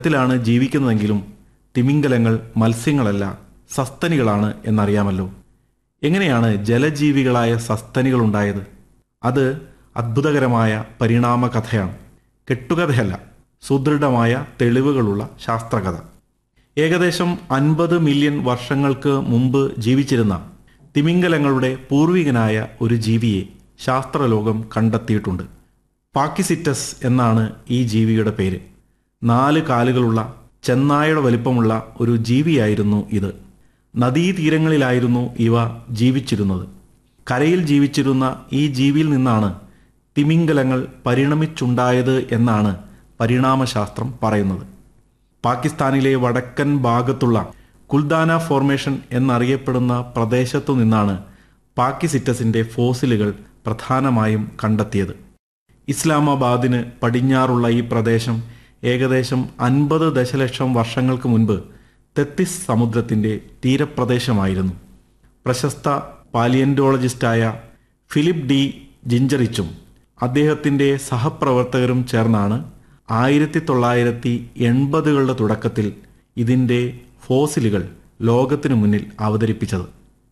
ത്തിലാണ് ജീവിക്കുന്നതെങ്കിലും തിമിംഗലങ്ങൾ മത്സ്യങ്ങളല്ല സസ്തനികളാണ് എന്നറിയാമല്ലോ എങ്ങനെയാണ് ജലജീവികളായ സസ്തനികൾ ഉണ്ടായത് അത് അത്ഭുതകരമായ പരിണാമ കഥയാണ് കെട്ടുകഥയല്ല സുദൃഢമായ തെളിവുകളുള്ള ശാസ്ത്രകഥ ഏകദേശം അൻപത് മില്യൺ വർഷങ്ങൾക്ക് മുമ്പ് ജീവിച്ചിരുന്ന തിമിംഗലങ്ങളുടെ പൂർവികനായ ഒരു ജീവിയെ ശാസ്ത്രലോകം കണ്ടെത്തിയിട്ടുണ്ട് പാക്കിസിറ്റസ് എന്നാണ് ഈ ജീവിയുടെ പേര് നാല് കാലുകളുള്ള ചെന്നായയുടെ വലിപ്പമുള്ള ഒരു ജീവിയായിരുന്നു ഇത് നദീതീരങ്ങളിലായിരുന്നു ഇവ ജീവിച്ചിരുന്നത് കരയിൽ ജീവിച്ചിരുന്ന ഈ ജീവിയിൽ നിന്നാണ് തിമിംഗലങ്ങൾ പരിണമിച്ചുണ്ടായത് എന്നാണ് പരിണാമശാസ്ത്രം പറയുന്നത് പാകിസ്ഥാനിലെ വടക്കൻ ഭാഗത്തുള്ള കുൽദാന ഫോർമേഷൻ എന്നറിയപ്പെടുന്ന പ്രദേശത്തു നിന്നാണ് പാക്കിസിറ്റസിന്റെ ഫോസിലുകൾ പ്രധാനമായും കണ്ടെത്തിയത് ഇസ്ലാമാബാദിന് പടിഞ്ഞാറുള്ള ഈ പ്രദേശം ഏകദേശം അൻപത് ദശലക്ഷം വർഷങ്ങൾക്ക് മുൻപ് തെത്തിസ് സമുദ്രത്തിന്റെ തീരപ്രദേശമായിരുന്നു പ്രശസ്ത പാലിയന്റോളജിസ്റ്റായ ഫിലിപ്പ് ഡി ജിഞ്ചറിച്ചും അദ്ദേഹത്തിന്റെ സഹപ്രവർത്തകരും ചേർന്നാണ് ആയിരത്തി തൊള്ളായിരത്തി എൺപതുകളുടെ തുടക്കത്തിൽ ഇതിന്റെ ഫോസിലുകൾ ലോകത്തിനു മുന്നിൽ അവതരിപ്പിച്ചത്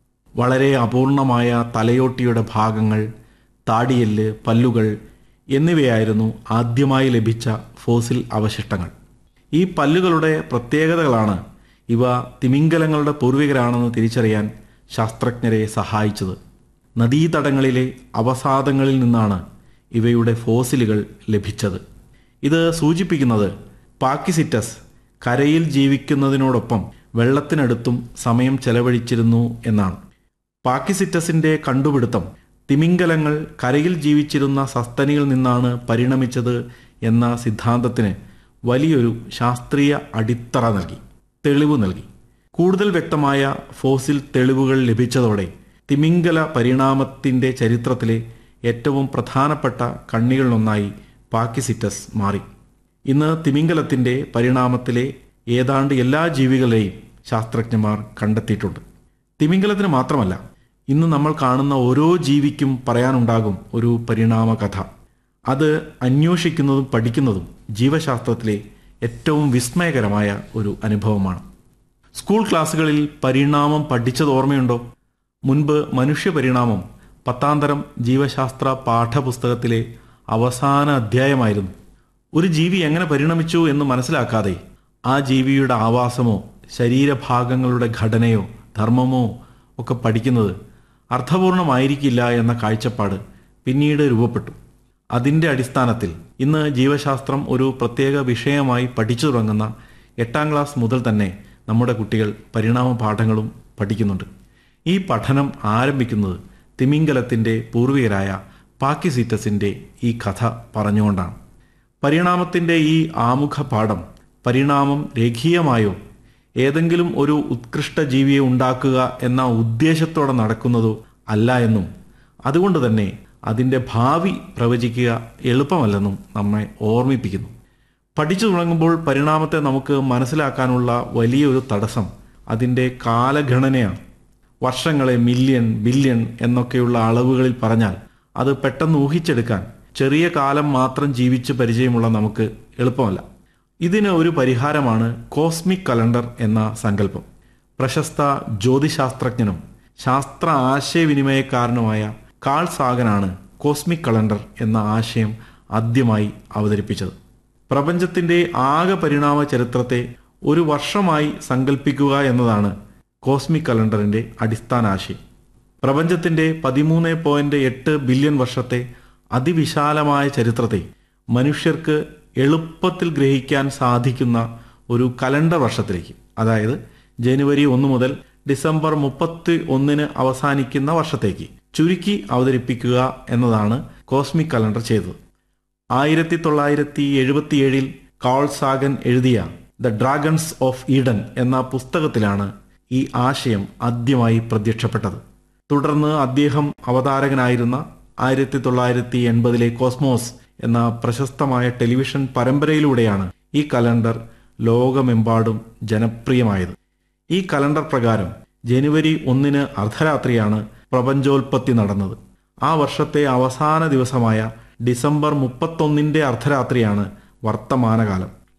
വളരെ അപൂർണമായ തലയോട്ടിയുടെ ഭാഗങ്ങൾ താടിയെല്ല് പല്ലുകൾ എന്നിവയായിരുന്നു ആദ്യമായി ലഭിച്ച ഫോസിൽ അവശിഷ്ടങ്ങൾ ഈ പല്ലുകളുടെ പ്രത്യേകതകളാണ് ഇവ തിമിംഗലങ്ങളുടെ പൂർവികരാണെന്ന് തിരിച്ചറിയാൻ ശാസ്ത്രജ്ഞരെ സഹായിച്ചത് നദീതടങ്ങളിലെ അവസാദങ്ങളിൽ നിന്നാണ് ഇവയുടെ ഫോസിലുകൾ ലഭിച്ചത് ഇത് സൂചിപ്പിക്കുന്നത് പാക്കിസിറ്റസ് കരയിൽ ജീവിക്കുന്നതിനോടൊപ്പം വെള്ളത്തിനടുത്തും സമയം ചെലവഴിച്ചിരുന്നു എന്നാണ് പാക്കിസിറ്റസിന്റെ കണ്ടുപിടുത്തം തിമിംഗലങ്ങൾ കരയിൽ ജീവിച്ചിരുന്ന സസ്തനിയിൽ നിന്നാണ് പരിണമിച്ചത് എന്ന സിദ്ധാന്തത്തിന് വലിയൊരു ശാസ്ത്രീയ അടിത്തറ നൽകി തെളിവ് നൽകി കൂടുതൽ വ്യക്തമായ ഫോസിൽ തെളിവുകൾ ലഭിച്ചതോടെ തിമിംഗല പരിണാമത്തിന്റെ ചരിത്രത്തിലെ ഏറ്റവും പ്രധാനപ്പെട്ട കണ്ണികളിലൊന്നായി പാക്കിസിറ്റസ് മാറി ഇന്ന് തിമിംഗലത്തിന്റെ പരിണാമത്തിലെ ഏതാണ്ട് എല്ലാ ജീവികളെയും ശാസ്ത്രജ്ഞന്മാർ കണ്ടെത്തിയിട്ടുണ്ട് തിമിംഗലത്തിന് മാത്രമല്ല ഇന്ന് നമ്മൾ കാണുന്ന ഓരോ ജീവിക്കും പറയാനുണ്ടാകും ഒരു പരിണാമ കഥ അത് അന്വേഷിക്കുന്നതും പഠിക്കുന്നതും ജീവശാസ്ത്രത്തിലെ ഏറ്റവും വിസ്മയകരമായ ഒരു അനുഭവമാണ് സ്കൂൾ ക്ലാസ്സുകളിൽ പരിണാമം പഠിച്ചത് ഓർമ്മയുണ്ടോ മുൻപ് മനുഷ്യ പരിണാമം പത്താം തരം ജീവശാസ്ത്ര പാഠപുസ്തകത്തിലെ അവസാന അധ്യായമായിരുന്നു ഒരു ജീവി എങ്ങനെ പരിണമിച്ചു എന്ന് മനസ്സിലാക്കാതെ ആ ജീവിയുടെ ആവാസമോ ശരീരഭാഗങ്ങളുടെ ഘടനയോ ധർമ്മമോ ഒക്കെ പഠിക്കുന്നത് അർത്ഥപൂർണമായിരിക്കില്ല എന്ന കാഴ്ചപ്പാട് പിന്നീട് രൂപപ്പെട്ടു അതിൻ്റെ അടിസ്ഥാനത്തിൽ ഇന്ന് ജീവശാസ്ത്രം ഒരു പ്രത്യേക വിഷയമായി പഠിച്ചു തുടങ്ങുന്ന എട്ടാം ക്ലാസ് മുതൽ തന്നെ നമ്മുടെ കുട്ടികൾ പരിണാമ പാഠങ്ങളും പഠിക്കുന്നുണ്ട് ഈ പഠനം ആരംഭിക്കുന്നത് തിമിംഗലത്തിൻ്റെ പൂർവികരായ പാക്കിസീറ്റസിൻ്റെ ഈ കഥ പറഞ്ഞുകൊണ്ടാണ് പരിണാമത്തിൻ്റെ ഈ ആമുഖ പാഠം പരിണാമം രേഖീയമായോ ഏതെങ്കിലും ഒരു ഉത്കൃഷ്ട ജീവിയെ ഉണ്ടാക്കുക എന്ന ഉദ്ദേശത്തോടെ നടക്കുന്നതോ അല്ല എന്നും അതുകൊണ്ട് തന്നെ അതിൻ്റെ ഭാവി പ്രവചിക്കുക എളുപ്പമല്ലെന്നും നമ്മെ ഓർമ്മിപ്പിക്കുന്നു പഠിച്ചു തുടങ്ങുമ്പോൾ പരിണാമത്തെ നമുക്ക് മനസ്സിലാക്കാനുള്ള വലിയൊരു തടസ്സം അതിൻ്റെ കാലഗണനയാണ് വർഷങ്ങളെ മില്യൺ ബില്യൺ എന്നൊക്കെയുള്ള അളവുകളിൽ പറഞ്ഞാൽ അത് പെട്ടെന്ന് ഊഹിച്ചെടുക്കാൻ ചെറിയ കാലം മാത്രം ജീവിച്ച് പരിചയമുള്ള നമുക്ക് എളുപ്പമല്ല ഇതിന് ഒരു പരിഹാരമാണ് കോസ്മിക് കലണ്ടർ എന്ന സങ്കല്പം പ്രശസ്ത ജ്യോതിശാസ്ത്രജ്ഞനും ശാസ്ത്ര ആശയവിനിമയക്കാരനുമായ കാൾ സാഗനാണ് കോസ്മിക് കലണ്ടർ എന്ന ആശയം ആദ്യമായി അവതരിപ്പിച്ചത് പ്രപഞ്ചത്തിന്റെ ആകെ പരിണാമ ചരിത്രത്തെ ഒരു വർഷമായി സങ്കല്പിക്കുക എന്നതാണ് കോസ്മിക് കലണ്ടറിന്റെ അടിസ്ഥാന ആശയം പ്രപഞ്ചത്തിന്റെ പതിമൂന്ന് പോയിന്റ് എട്ട് ബില്യൺ വർഷത്തെ അതിവിശാലമായ ചരിത്രത്തെ മനുഷ്യർക്ക് എളുപ്പത്തിൽ ഗ്രഹിക്കാൻ സാധിക്കുന്ന ഒരു കലണ്ടർ വർഷത്തിലേക്ക് അതായത് ജനുവരി ഒന്ന് മുതൽ ഡിസംബർ മുപ്പത്തി ഒന്നിന് അവസാനിക്കുന്ന വർഷത്തേക്ക് ചുരുക്കി അവതരിപ്പിക്കുക എന്നതാണ് കോസ്മിക് കലണ്ടർ ചെയ്തത് ആയിരത്തി തൊള്ളായിരത്തി എഴുപത്തിയേഴിൽ കാൾ സാഗൻ എഴുതിയ ദ ഡ്രാഗൺസ് ഓഫ് ഈഡൻ എന്ന പുസ്തകത്തിലാണ് ഈ ആശയം ആദ്യമായി പ്രത്യക്ഷപ്പെട്ടത് തുടർന്ന് അദ്ദേഹം അവതാരകനായിരുന്ന ആയിരത്തി തൊള്ളായിരത്തി എൺപതിലെ കോസ്മോസ് എന്ന പ്രശസ്തമായ ടെലിവിഷൻ പരമ്പരയിലൂടെയാണ് ഈ കലണ്ടർ ലോകമെമ്പാടും ജനപ്രിയമായത് ഈ കലണ്ടർ പ്രകാരം ജനുവരി ഒന്നിന് അർദ്ധരാത്രിയാണ് പ്രപഞ്ചോൽപത്തി നടന്നത് ആ വർഷത്തെ അവസാന ദിവസമായ ഡിസംബർ മുപ്പത്തൊന്നിന്റെ അർദ്ധരാത്രിയാണ് വർത്തമാനകാലം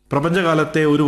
പ്രപഞ്ചകാലത്തെ ഒരു